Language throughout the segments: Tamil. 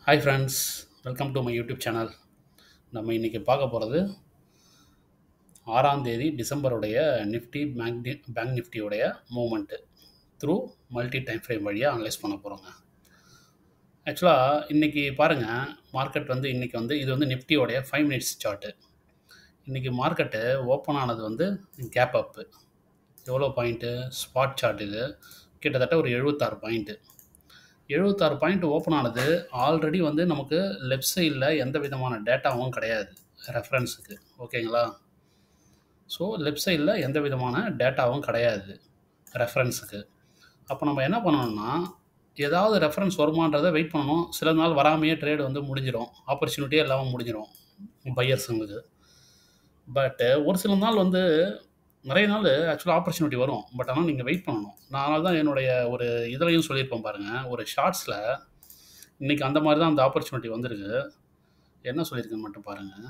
hi friends welcome to my YouTube channel நம்ம இன்றைக்கி பார்க்க போகிறது ஆறாம் தேதி டிசம்பருடைய நிஃப்டி பேங்க் நி பேங்க் நிஃப்டியோடைய movement through multi time frame வழியாக அனலைஸ் பண்ண போகிறோங்க ஆக்சுவலாக இன்றைக்கி பாருங்கள் மார்க்கெட் வந்து இன்றைக்கி வந்து இது வந்து நிஃப்டியோடைய ஃபைவ் மினிட்ஸ் சார்ட்டு இன்றைக்கி மார்க்கெட்டு ஓப்பன் ஆனது வந்து கேப் அப்பு எவ்வளோ பாயிண்ட்டு ஸ்பாட் சார்ட் இது கிட்டத்தட்ட ஒரு எழுபத்தாறு பாயிண்ட்டு எழுபத்தாறு பாயிண்ட் ஓப்பன் ஆனது ஆல்ரெடி வந்து நமக்கு லெஃப்ட் சைடில் எந்த விதமான டேட்டாவும் கிடையாது ரெஃபரன்ஸுக்கு ஓகேங்களா ஸோ லெஃப்ட் சைடில் எந்த விதமான டேட்டாவும் கிடையாது ரெஃபரன்ஸுக்கு அப்போ நம்ம என்ன பண்ணணும்னா ஏதாவது ரெஃபரன்ஸ் வருமானதை வெயிட் பண்ணணும் சில நாள் வராமையே ட்ரேடு வந்து முடிஞ்சிடும் ஆப்பர்ச்சுனிட்டியே இல்லாமல் முடிஞ்சிடும் பையர்ஸுங்களுக்கு பட்டு ஒரு சில நாள் வந்து நிறைய நாள் ஆக்சுவலாக ஆப்பர்ச்சுனிட்டி வரும் பட் ஆனால் நீங்கள் வெயிட் பண்ணணும் நான் அதனால தான் என்னுடைய ஒரு இதுலையும் சொல்லியிருப்பேன் பாருங்கள் ஒரு ஷார்ட்ஸில் இன்றைக்கி அந்த மாதிரி தான் அந்த ஆப்பர்ச்சுனிட்டி வந்திருக்கு என்ன சொல்லியிருக்கேன்னு மட்டும் பாருங்கள்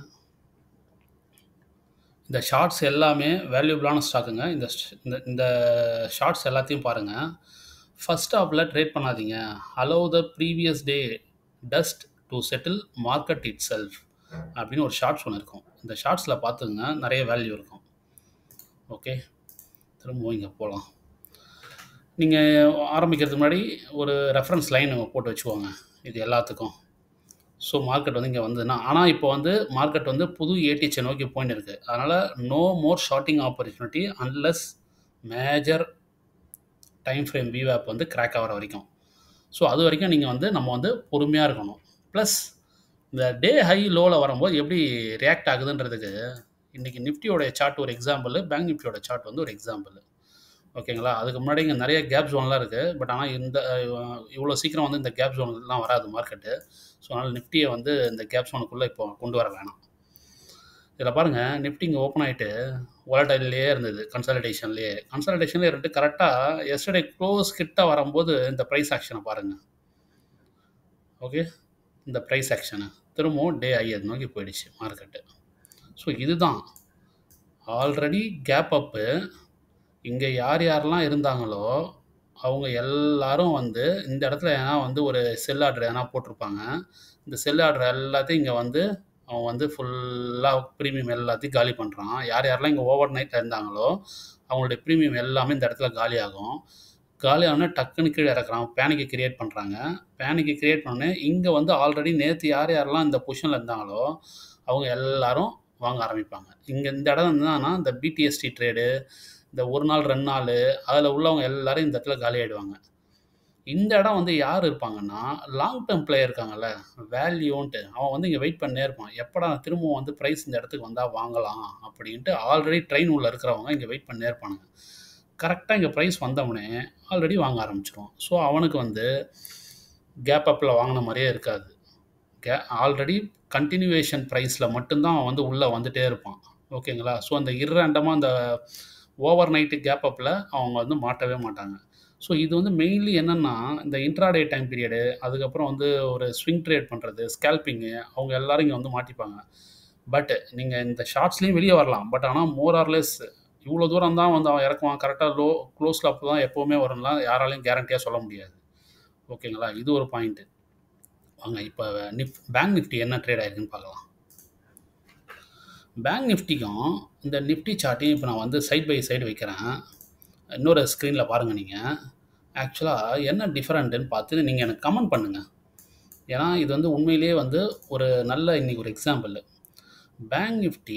இந்த ஷார்ட்ஸ் எல்லாமே வேல்யூபிளான ஸ்டாக்குங்க இந்த இந்த இந்த ஷார்ட்ஸ் எல்லாத்தையும் பாருங்கள் ஃபஸ்ட் ஸ்டாப்பில் ட்ரேட் பண்ணாதீங்க allow the previous day dust to settle market itself அப்படின்னு ஒரு ஷார்ட்ஸ் ஒன்று இருக்கும் இந்த ஷார்ட்ஸில் பார்த்துங்க நிறைய வேல்யூ இருக்கும் ஓகே திரும்பவும் இங்கே போகலாம் நீங்கள் ஆரம்பிக்கிறதுக்கு முன்னாடி ஒரு ரெஃபரன்ஸ் லைன் போட்டு வச்சுக்கோங்க இது எல்லாத்துக்கும் ஸோ மார்க்கெட் வந்து இங்கே வந்ததுன்னா ஆனால் இப்போ வந்து மார்க்கெட் வந்து புது ஏடிச்சை நோக்கி போயின்னு இருக்குது அதனால் no more shorting opportunity unless major time frame விவேப் வந்து கிராக் ஆகிற வரைக்கும் ஸோ அது வரைக்கும் நீங்கள் வந்து நம்ம வந்து பொறுமையாக இருக்கணும் ப்ளஸ் இந்த டே ஹை லோவில் வரும்போது எப்படி ரியாக்ட் ஆகுதுன்றதுக்கு இன்றைக்கி நிஃப்டியோட சார்ட் ஒரு எக்ஸாம்பிள் பேங்க் நிஃப்டியோட சார்ட் வந்து ஒரு எக்ஸாம்பிள் ஓகேங்களா அதுக்கு முன்னாடி இங்கே நிறைய கேப் ஜோன்லாம் இருக்குது பட் ஆனால் இந்த இவ்வளோ சீக்கிரம் வந்து இந்த கேப் ஜோனுக்குலாம் வராது மார்க்கெட்டு ஸோ அதனால் நிஃப்டியை வந்து இந்த கேப் ஜோனுக்குள்ளே இப்போ கொண்டு வர வேணாம் இதில் பாருங்கள் நிஃப்டி இங்கே ஓப்பன் ஆகிட்டு ஒலட்டைல்லையே இருந்தது கன்சல்டேஷன்லேயே கன்சல்டேஷன்லேயே இருந்துட்டு கரெக்டாக எஸ்டர்டே க்ளோஸ் கிட்ட வரும்போது இந்த ப்ரைஸ் ஆக்ஷனை பாருங்கள் ஓகே இந்த ப்ரைஸ் ஆக்ஷனை திரும்பவும் டே ஐயது நோக்கி போயிடுச்சு மார்க்கெட்டு ஸோ இதுதான் ஆல்ரெடி கேப் அப்பு இங்கே யார் யாரெல்லாம் இருந்தாங்களோ அவங்க எல்லாரும் வந்து இந்த இடத்துல ஏன்னா வந்து ஒரு செல் ஆர்டர் எதனா போட்டிருப்பாங்க இந்த செல் ஆர்டர் எல்லாத்தையும் இங்கே வந்து அவன் வந்து ஃபுல்லாக ப்ரீமியம் எல்லாத்தையும் காலி பண்ணுறான் யார் யாரெல்லாம் இங்கே ஓவர் நைட்டில் இருந்தாங்களோ அவங்களுடைய ப்ரீமியம் எல்லாமே இந்த இடத்துல காலியாகும் காலியான டக்குன்னு கீழே இறக்குறான் பேனிக்கை கிரியேட் பண்ணுறாங்க பேனிக்கை கிரியேட் பண்ணோன்னே இங்கே வந்து ஆல்ரெடி நேற்று யார் யாரெல்லாம் இந்த பொசிஷனில் இருந்தாங்களோ அவங்க எல்லாரும் வாங்க ஆரம்பிப்பாங்க இங்கே இந்த இடம் என்னன்னா இந்த பிடிஎஸ்டி ட்ரேடு இந்த ஒரு நாள் ரெண்டு நாள் அதில் உள்ளவங்க எல்லாரும் இந்த இடத்துல காலி ஆகிடுவாங்க இந்த இடம் வந்து யார் இருப்பாங்கன்னா லாங் டேர்ம் பிளேயர் இருக்காங்கல்ல வேல்யூன்ட்டு அவன் வந்து இங்கே வெயிட் பண்ணே இருப்பான் எப்படா திரும்பவும் வந்து ப்ரைஸ் இந்த இடத்துக்கு வந்தால் வாங்கலாம் அப்படின்ட்டு ஆல்ரெடி ட்ரெயின் உள்ள இருக்கிறவங்க இங்கே வெயிட் பண்ணே இருப்பானுங்க கரெக்டாக இங்கே ப்ரைஸ் வந்தவனே ஆல்ரெடி வாங்க ஆரம்பிச்சிருவான் ஸோ அவனுக்கு வந்து கேப் அப்பில் வாங்கின மாதிரியே இருக்காது கே ஆல்ரெடி கண்டினியூவேஷன் ப்ரைஸில் மட்டும்தான் அவன் வந்து உள்ளே வந்துகிட்டே இருப்பான் ஓகேங்களா ஸோ அந்த இரண்டமாக அந்த ஓவர் நைட்டு கேப் அப்பில் அவங்க வந்து மாட்டவே மாட்டாங்க ஸோ இது வந்து மெயின்லி என்னென்னா இந்த இன்ட்ராடே டைம் பீரியடு அதுக்கப்புறம் வந்து ஒரு ஸ்விங் ட்ரேட் பண்ணுறது ஸ்கேல்பிங்கு அவங்க எல்லோரும் இங்கே வந்து மாட்டிப்பாங்க பட் நீங்கள் இந்த ஷார்ட்ஸ்லேயும் வெளியே வரலாம் பட் ஆனால் மோர் ஆர்லெஸ் இவ்வளோ தூரம் தான் வந்து அவன் இறக்குவான் கரெக்டாக லோ க்ளோஸில் அப்போ தான் எப்போவுமே வரும்லாம் யாராலையும் கேரண்டியாக சொல்ல முடியாது ஓகேங்களா இது ஒரு பாயிண்ட்டு வாங்க இப்போ நிஃப் பேங்க் நிஃப்டி என்ன ட்ரேட் ஆயிருக்குன்னு பார்க்கலாம் பேங்க் நிஃப்டிக்கும் இந்த நிஃப்டி சார்ட்டையும் இப்போ நான் வந்து சைட் பை சைடு வைக்கிறேன் இன்னொரு ஸ்க்ரீனில் பாருங்கள் நீங்கள் ஆக்சுவலாக என்ன டிஃப்ரெண்ட்டுன்னு பார்த்து நீங்கள் எனக்கு கமெண்ட் பண்ணுங்கள் ஏன்னா இது வந்து உண்மையிலேயே வந்து ஒரு நல்ல இன்றைக்கி ஒரு எக்ஸாம்பிள் பேங்க் நிஃப்டி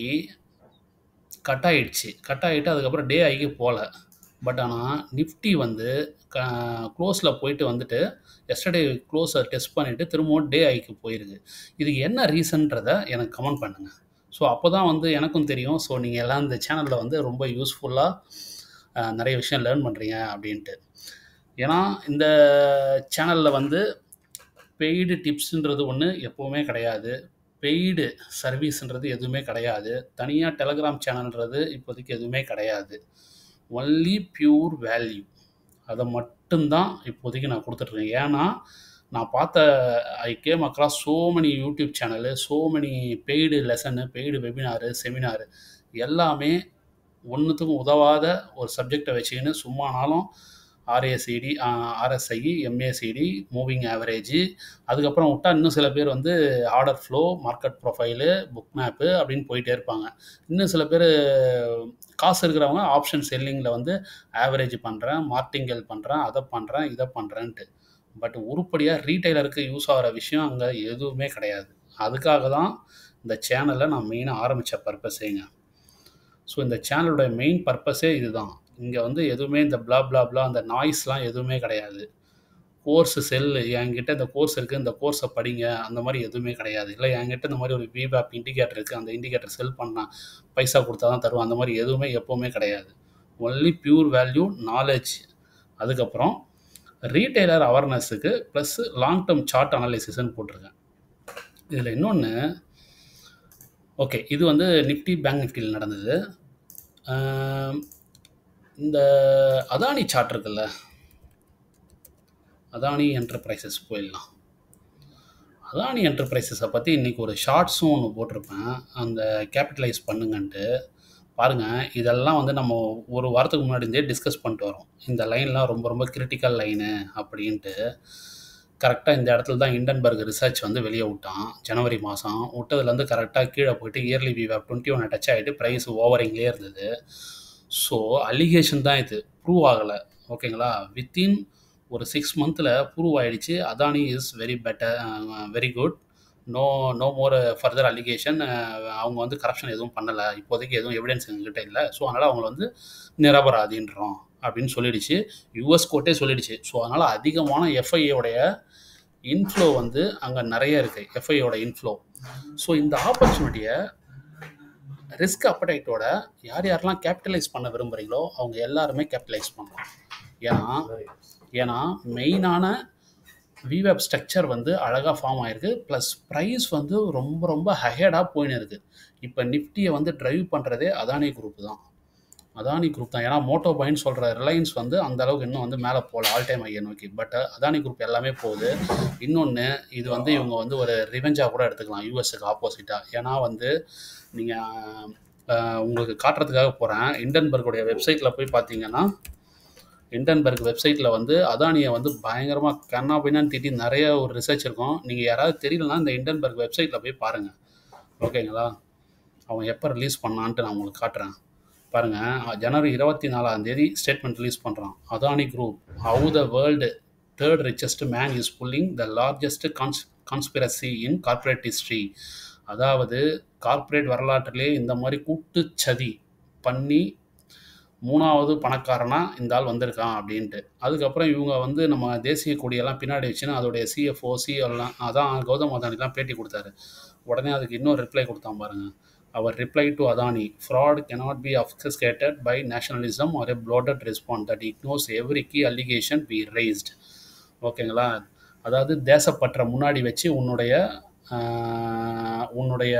கட் ஆகிடுச்சு கட் ஆகிட்டு அதுக்கப்புறம் டே ஆகி போகல பட் ஆனால் நிஃப்டி வந்து க க்ளோஸில் போயிட்டு வந்துட்டு எஸ்டர்டே க்ளோஸை டெஸ்ட் பண்ணிவிட்டு திரும்பவும் டே ஐக்கு போயிருக்கு இதுக்கு என்ன ரீசன்றதை எனக்கு கமெண்ட் பண்ணுங்கள் ஸோ அப்போ தான் வந்து எனக்கும் தெரியும் ஸோ நீங்கள் எல்லாம் இந்த சேனலில் வந்து ரொம்ப யூஸ்ஃபுல்லாக நிறைய விஷயம் லேர்ன் பண்ணுறீங்க அப்படின்ட்டு ஏன்னா இந்த சேனலில் வந்து பெய்டு டிப்ஸுன்றது ஒன்று எப்போவுமே கிடையாது பெய்டு சர்வீஸ்ன்றது எதுவுமே கிடையாது தனியாக டெலகிராம் சேனல்ன்றது இப்போதைக்கு எதுவுமே கிடையாது ஒன்லி பியூர் வேல்யூ அதை மட்டும்தான் இப்போதைக்கு நான் கொடுத்துட்ருக்கேன் ஏன்னா நான் பார்த்த I came across so many YouTube channel so many paid lesson paid webinar seminar எல்லாமே ஒன்றுத்துக்கும் உதவாத ஒரு சப்ஜெக்டை வச்சுக்கின்னு சும்மானாலும் RACD RSI MACD moving average அதுக்கப்புறம் விட்டா இன்னும் சில பேர் வந்து order flow market profile book map அப்படின்னு போயிட்டே இருப்பாங்க இன்னும் சில பேர் காசு இருக்கிறவங்க ஆப்ஷன் செல்லிங்கில் வந்து ஆவரேஜ் பண்ணுறேன் மார்டிங்கல் பண்ணுறேன் அதை பண்ணுறேன் இதை பண்ணுறேன்ட்டு பட் உருப்படியாக ரீட்டைலருக்கு யூஸ் ஆகிற விஷயம் அங்கே எதுவுமே கிடையாது அதுக்காக தான் இந்த சேனலை நான் மெயினாக ஆரம்பித்த பர்பஸேங்க ஸோ இந்த சேனலோட மெயின் பர்பஸே இதுதான் இங்கே வந்து எதுவுமே இந்த பிளா பிளா பிளா அந்த நாய்ஸ்லாம் எதுவுமே கிடையாது கோர்ஸ் செல்லு என்கிட்ட இந்த கோர்ஸ் இருக்குது இந்த கோர்ஸை படிங்க அந்த மாதிரி எதுவுமே கிடையாது இல்லை என்கிட்ட இந்த மாதிரி ஒரு விவேப் இண்டிகேட்டர் இருக்குது அந்த இண்டிகேட்டர் செல் பண்ணால் பைசா கொடுத்தா தான் தருவோம் அந்த மாதிரி எதுவுமே எப்போவுமே கிடையாது ஒன்லி பியூர் வேல்யூ நாலேஜ் அதுக்கப்புறம் ரீட்டைலர் அவேர்னஸுக்கு ப்ளஸ் லாங் டேர்ம் சார்ட் அனாலிசிஸ்ன்னு போட்டிருக்கேன் இதில் இன்னொன்று ஓகே இது வந்து நிஃப்டி பேங்க் நிஃப்டியில் நடந்தது ஆம், இந்த அதானி சார்ட் இருக்குல்ல அதானி என்டர்பிரைசஸ் போயிடலாம் அதானி என்டர்பிரைசஸை பற்றி இன்றைக்கி ஒரு ஷார்ட்ஸும் ஒன்று போட்டிருப்பேன் அந்த கேபிட்டலைஸ் பண்ணுங்கன்ட்டு பாருங்கள் இதெல்லாம் வந்து நம்ம ஒரு வாரத்துக்கு முன்னாடி இருந்தே டிஸ்கஸ் பண்ணிட்டு வரோம் இந்த லைன்லாம் ரொம்ப ரொம்ப கிரிட்டிக்கல் லைனு அப்படின்ட்டு கரெக்டாக இந்த இடத்துல தான் இண்டன்பர்க் ரிசர்ச் வந்து வெளியே விட்டான் ஜனவரி மாதம் விட்டதுலேருந்து கரெக்டாக கீழே போயிட்டு இயர்லி விவேப் டுவெண்ட்டி ஒன் டச் ஆகிட்டு ப்ரைஸ் ஓவரிங்லேயே இருந்தது ஸோ அலிகேஷன் தான் இது ப்ரூவ் ஆகலை ஓகேங்களா வித்தின் ஒரு சிக்ஸ் மந்தில் ப்ரூவ் ஆயிடுச்சு Adani is very better very good no no more further allegation அவங்க வந்து கரப்ஷன் எதுவும் பண்ணலை இப்போதைக்கு எதுவும் எவிடன்ஸ் எங்ககிட்ட இல்லை ஸோ அதனால் அவங்கள வந்து நிரபராதின்றோம் அப்படின்னு சொல்லிடுச்சு யூஎஸ் கோர்ட்டே சொல்லிடுச்சு ஸோ அதனால் அதிகமான எஃப்ஐயோடைய இன்ஃப்ளோ வந்து அங்கே நிறைய இருக்குது எஃப்ஐயோட இன்ஃப்ளோ ஸோ இந்த ஆப்பர்ச்சுனிட்டியை ரிஸ்க் அப்படைட்டோட யார் யாரெல்லாம் கேபிட்டலைஸ் பண்ண விரும்புகிறீங்களோ அவங்க எல்லாருமே கேபிட்டலைஸ் பண்ணலாம் ஏன்னா ஏன்னா மெயினான விவேப் ஸ்ட்ரக்சர் வந்து அழகாக ஃபார்ம் ஆயிருக்கு ப்ளஸ் ப்ரைஸ் வந்து ரொம்ப ரொம்ப ஹெஹேடாக போயின்னு இருக்குது இப்போ நிஃப்டியை வந்து ட்ரைவ் பண்ணுறதே அதானி குரூப் தான் அதானி குரூப் தான் ஏன்னா மோட்டோ பைன்னு சொல்கிற ரிலையன்ஸ் வந்து அந்த அளவுக்கு இன்னும் வந்து மேலே போகல ஆல் டைம் ஐயை நோக்கி பட் அதானி குரூப் எல்லாமே போகுது இன்னொன்று இது வந்து இவங்க வந்து ஒரு ரிவெஞ்சாக கூட எடுத்துக்கலாம் யூஎஸ்க்கு ஆப்போசிட்டாக ஏன்னா வந்து நீங்கள் உங்களுக்கு காட்டுறதுக்காக போகிறேன் இண்டன்பர்குடைய வெப்சைட்டில் போய் பார்த்தீங்கன்னா இண்டன்பர்க் வெப்சைட்டில் வந்து அதானியை வந்து பயங்கரமாக கண்ணா பின்னான்னு திட்டி நிறைய ஒரு ரிசர்ச் இருக்கும் நீங்கள் யாராவது தெரியலனா இந்த இண்டன்பர்க் வெப்சைட்டில் போய் பாருங்கள் ஓகேங்களா அவன் எப்போ ரிலீஸ் பண்ணான்ட்டு நான் உங்களுக்கு காட்டுறேன் பாருங்கள் ஜனவரி இருபத்தி நாலாம் தேதி ஸ்டேட்மெண்ட் ரிலீஸ் பண்ணுறான் Adani group how the world third richest man is pulling the largest கான்ஸ் கான்ஸ்பிரசி இன் கார்ப்பரேட் ஹிஸ்ட்ரி அதாவது கார்ப்பரேட் வரலாற்றிலே இந்த மாதிரி கூட்டுச்சதி பண்ணி மூணாவது பணக்காரனா இந்த ஆள் வந்திருக்கான் அப்படின்ட்டு அதுக்கப்புறம் இவங்க வந்து நம்ம தேசிய கொடியெல்லாம் பின்னாடி வச்சுன்னு அதோடைய சிஎஃப்ஓ சிஎல்லாம் அதான் கௌதம் அதானிலாம் பேட்டி கொடுத்தாரு உடனே அதுக்கு இன்னொரு ரிப்ளை கொடுத்தான் பாருங்க அவர் reply to Adani fraud cannot be obfuscated by nationalism or a bloated respond that ignores every key allegation be raised ஓகேங்களா அதாவது தேசப்பற்ற முன்னாடி வச்சு உன்னுடைய ஆஹ், உன்னுடைய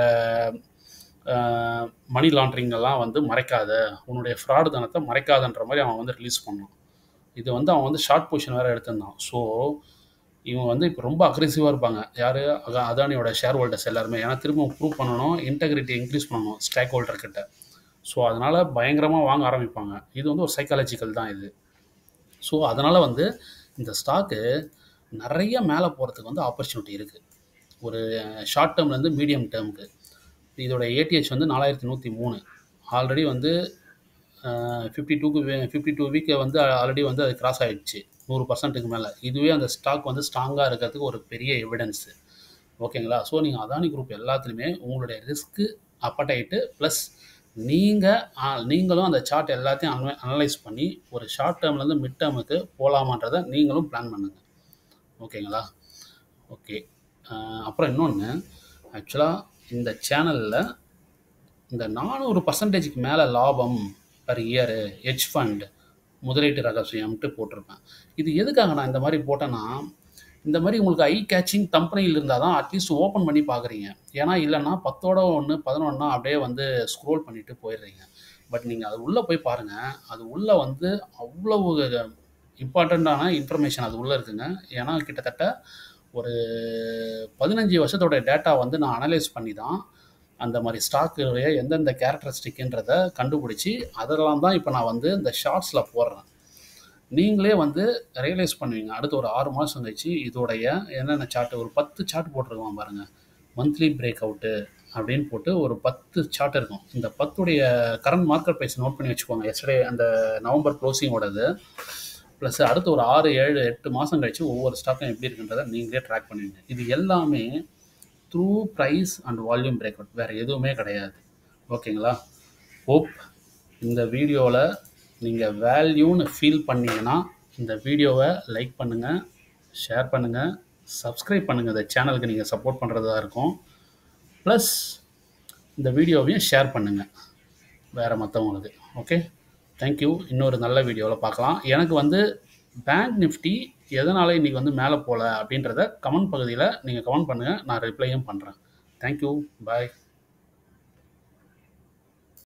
மணி லாண்ட்ரிங்கெல்லாம் வந்து மறைக்காத உன்னுடைய ஃப்ராடு தனத்தை மறைக்காதன்ற மாதிரி அவன் வந்து ரிலீஸ் பண்ணான் இது வந்து அவன் வந்து ஷார்ட் பொசிஷன் வேறு எடுத்திருந்தான் ஸோ இவங்க வந்து இப்போ ரொம்ப அக்ரெசிவாக இருப்பாங்க யார் அதானியோட ஷேர் ஹோல்டர்ஸ் எல்லாருமே ஏன்னா திரும்ப ப்ரூவ் பண்ணணும் இன்டெகிரிட்டி இன்க்ரீஸ் பண்ணணும் ஸ்டேக் ஹோல்டர் கிட்ட ஸோ அதனால் பயங்கரமாக வாங்க ஆரம்பிப்பாங்க இது வந்து ஒரு சைக்காலஜிக்கல் தான் இது ஸோ அதனால் வந்து இந்த ஸ்டாக்கு நிறைய மேலே போகிறதுக்கு வந்து ஆப்பர்ச்சுனிட்டி இருக்குது ஒரு ஷார்ட் டேர்ம்லேருந்து மீடியம் டேர்முக்கு இதோட ஏடிஹெச் வந்து நாலாயிரத்தி நூற்றி மூணு ஆல்ரெடி வந்து ஃபிஃப்டி டூக்கு ஃபிஃப்டி டூ வீக்கை வந்து ஆல்ரெடி வந்து அது கிராஸ் ஆகிடுச்சு நூறு பர்சன்ட்டுக்கு மேலே இதுவே அந்த ஸ்டாக் வந்து ஸ்ட்ராங்காக இருக்கிறதுக்கு ஒரு பெரிய எவிடன்ஸு ஓகேங்களா ஸோ நீங்கள் அதானி குரூப் எல்லாத்துலேயுமே உங்களுடைய ரிஸ்க்கு அப்படைட்டு ப்ளஸ் நீங்கள் நீங்களும் அந்த சார்ட் எல்லாத்தையும் அனலை அனலைஸ் பண்ணி ஒரு ஷார்ட் டேர்ம்லேருந்து மிட் டேர்முக்கு போகலாமான்றதை நீங்களும் பிளான் பண்ணுங்கள் ஓகேங்களா ஓகே அப்புறம் இன்னொன்று ஆக்சுவலாக இந்த சேனலில் இந்த நானூறு பர்சன்டேஜுக்கு மேலே லாபம் பர் இயரு ஹெச் ஃபண்ட் முதலீட்டு ரகசியம்ட்டு போட்டிருப்பேன் இது எதுக்காக நான் இந்த மாதிரி போட்டேன்னா இந்த மாதிரி உங்களுக்கு ஐ கேச்சிங் கம்பெனியில் இருந்தால் தான் அட்லீஸ்ட் ஓப்பன் பண்ணி பார்க்குறீங்க ஏன்னா இல்லைன்னா பத்தோட ஒன்று பதினொன்னா அப்படியே வந்து ஸ்க்ரோல் பண்ணிட்டு போயிடுறீங்க பட் நீங்கள் அது உள்ளே போய் பாருங்கள் அது உள்ளே வந்து அவ்வளவு இம்பார்ட்டண்ட்டான இன்ஃபர்மேஷன் அது உள்ளே இருக்குங்க ஏன்னா கிட்டத்தட்ட ஒரு பதினஞ்சு வருஷத்தோட டேட்டா வந்து நான் அனலைஸ் பண்ணி தான் அந்த மாதிரி ஸ்டாக்குடைய எந்தெந்த கேரக்டரிஸ்டிக்குன்றதை கண்டுபிடிச்சி அதெல்லாம் தான் இப்போ நான் வந்து இந்த ஷார்ட்ஸில் போடுறேன் நீங்களே வந்து ரியலைஸ் பண்ணுவீங்க அடுத்து ஒரு ஆறு மாதம் கழிச்சு இதோடைய என்னென்ன சார்ட் ஒரு பத்து சார்ட் போட்டிருக்கோம் பாருங்கள் மந்த்லி பிரேக் அவுட்டு அப்படின்னு போட்டு ஒரு பத்து சார்ட் இருக்கும் இந்த பத்துடைய கரண்ட் மார்க்கெட் ப்ரைஸ் நோட் பண்ணி வச்சுக்கோங்க எஸ்டே அந்த நவம்பர் க்ளோசிங்கோடது ப்ளஸ் அடுத்து ஒரு ஆறு ஏழு எட்டு மாதம் கழிச்சு ஒவ்வொரு ஸ்டாக்கும் எப்படி இருக்குன்றதை நீங்களே ட்ராக் பண்ணுவீங்க இது எல்லாமே through price and volume break out வேறு எதுவுமே கிடையாது ஓகேங்களா ஹோப் இந்த வீடியோவில் நீங்கள் வேல்யூன்னு ஃபீல் பண்ணீங்கன்னா இந்த வீடியோவை லைக் பண்ணுங்கள் ஷேர் பண்ணுங்கள் சப்ஸ்கிரைப் பண்ணுங்கள் இந்த சேனலுக்கு நீங்கள் சப்போர்ட் பண்ணுறதா இருக்கும் ப்ளஸ் இந்த வீடியோவையும் ஷேர் பண்ணுங்கள் வேறு மற்றவங்களுக்கு ஓகே தேங்க்யூ இன்னொரு நல்ல வீடியோவில் பார்க்கலாம் எனக்கு வந்து பேங்க் நிஃப்டி எதனால் இன்றைக்கி வந்து மேலே போகல அப்படின்றத கமெண்ட் பகுதியில் நீங்கள் கமெண்ட் பண்ணுங்கள் நான் ரிப்ளையும் பண்ணுறேன் தேங்க்யூ பாய்